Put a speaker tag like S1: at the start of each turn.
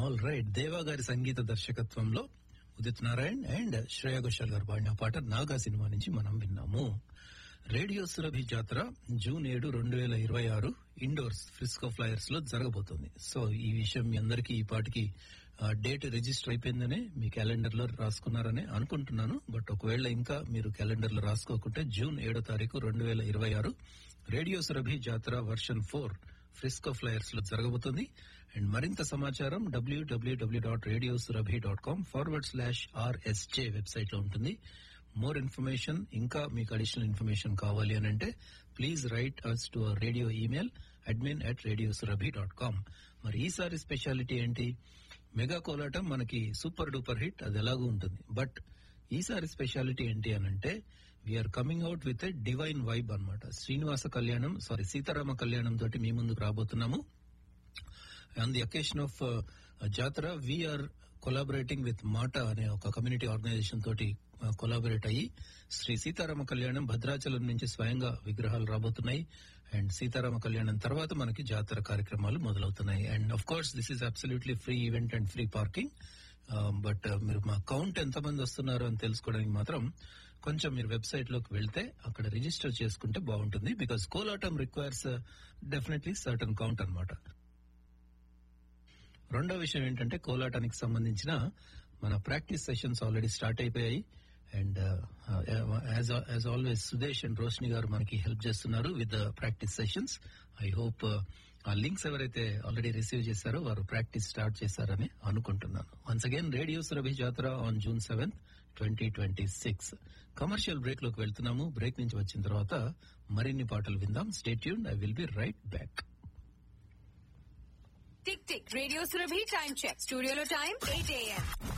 S1: all right దేవా గారి సంగీత దర్శకత్వంలో ఉదిత్ నారాయణ్ అండ్ శ్రేయా ఘోషాల్ గారు పాడిన పాట నాగా సినిమా నుంచి మనం విన్నాము రేడియో సురభి జాతర జూన్ ఏడు రెండు వేల ఇరవై ఆరు ఇండోర్స్ ఫ్రిస్కో ఫ్లయర్స్ లో జరగబోతుంది సో ఈ విషయం మీ అందరికీ ఈ పాటికి డేట్ రిజిస్టర్ అయిపోయిందనే మీ క్యాలెండర్ లో రాసుకున్నారని అనుకుంటున్నాను బట్ ఒకవేళ ఇంకా మీరు క్యాలెండర్ లో రాసుకోకుంటే జూన్ ఏడో తారీఖు రెండు వేల ఇరవై ఆరు రేడియో సురభి జాతర వర్షన్ ఫోర్ ఫ్రిస్కో ఫ్లయర్స్ లో జరగబోతుంది అండ్ మరింత సమాచారం WWW dot radio Surabhi dot com forward slash RSJ website లో ఉంటుంది మోర్ ఇన్ఫర్మేషన్ ఇంకా మీకు అడిషనల్ ఇన్ఫర్మేషన్ కావాలి అని అంటే please write us to our radio email admin at radio Surabhi dot com మరి ఈసారి స్పెషాలిటీ ఏంటి మెగా కోలాటం మనకి సూపర్ డూపర్ హిట్ అది ఎలాగూ ఉంటుంది బట్ ఈసారి స్పెషాలిటీ ఏంటి అని అంటే we are coming out with a divine vibe అన్నమాట శ్రీనివాస కళ్యాణం సారీ సీతారామ కళ్యాణం తోటి మీ ముందుకు రాబోతున్నాము on the occasion of Jatara we are collaborating with Maata అనే ఒక కమ్యూనిటీ ఆర్గనైజేషన్ తోటి కొలాబరేట్ అయ్యి శ్రీ సీతారామ కళ్యాణం భద్రాచలం నుంచి స్వయంగా విగ్రహాలు రాబోతున్నాయి అండ్ సీతారామ కళ్యాణం తర్వాత మనకి జాతర కార్యక్రమాలు మొదలవుతున్నాయి and of course this is absolutely free event and free parking but మీరు మా కౌంట్ ఎంతమంది వస్తున్నారు అని తెలుసుకోవడానికి మాత్రం కొంచెం మీరు వెబ్సైట్ లోకి వెళ్తే అక్కడ రిజిస్టర్ చేసుకుంటే బాగుంటుంది because Kolatam requires definitely certain count అనమాట రెండో విషయం ఏంటంటే కోలాటానికి సంబంధించిన మన ప్రాక్టీస్ సెషన్స్ ఆల్రెడీ స్టార్ట్ అయిపోయాయి and as always Sudesh and Roshini గారు మనకి హెల్ప్ చేస్తున్నారు with practice sessions I hope ఆ లింక్స్ ఎవరైతే ఆల్రెడీ రిసీవ్ చేశారో వారు ప్రాక్టీస్ స్టార్ట్ చేశారని అనుకుంటున్నాను once again radio Surabhi Jatara on June seventh twenty twenty six commercial break లోకి వెళ్తున్నాము బ్రేక్ నుంచి వచ్చిన తర్వాత మరిన్ని పాటలు విందాం stay tuned I will be right back
S2: tick tick radio Surabhi time check స్టూడియోలో టైం ఎయిట్ ఏఎం